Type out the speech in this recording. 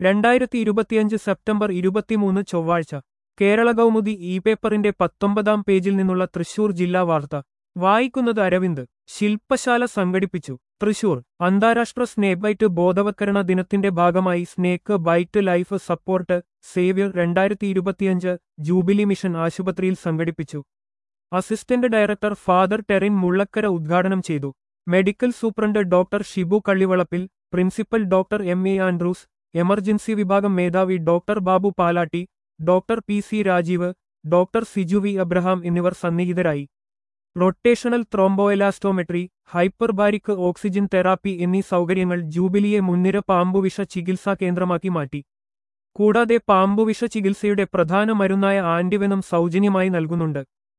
രണ്ടായിരത്തി ഇരുപത്തിയഞ്ച് സെപ്റ്റംബർ ഇരുപത്തിമൂന്ന് ചൊവ്വാഴ്ച കേരള കൗമുദി ഇ പേപ്പറിന്റെ പത്തൊമ്പതാം പേജിൽ നിന്നുള്ള തൃശൂർ ജില്ലാ വാർത്ത വായിക്കുന്നത് അരവിന്ദ് ശില്പശാല സംഘടിപ്പിച്ചു തൃശൂർ അന്താരാഷ്ട്ര സ്നേക് ബൈറ്റ് ബോധവത്കരണ ദിനത്തിന്റെ ഭാഗമായി snake bite life support Xavier രണ്ടായിരത്തി ഇരുപത്തിയഞ്ച് ജൂബിലി മിഷൻ ആശുപത്രിയിൽ സംഘടിപ്പിച്ചു assistant director father Terin Mullakkara ഉദ്ഘാടനം ചെയ്തു medical superintendent doctor Shibu Kallivalappil principal doctor M A Andrews emergency വിഭാഗം മേധാവി doctor Babu Palatty doctor P C Rajeev doctor Siju V Abraham എന്നിവർ സന്നിഹിതരായി rotational thromboelastometry hyperbaric oxygen therapy എന്നീ സൗകര്യങ്ങൾ ജൂബിലിയെ മുൻനിര പാമ്പുവിഷ ചികിത്സാ കേന്ദ്രമാക്കി മാറ്റി കൂടാതെ പാമ്പുവിഷ ചികിത്സയുടെ പ്രധാന മരുന്നായ ആന്റിവെനം സൗജന്യമായി നൽകുന്നുണ്ട്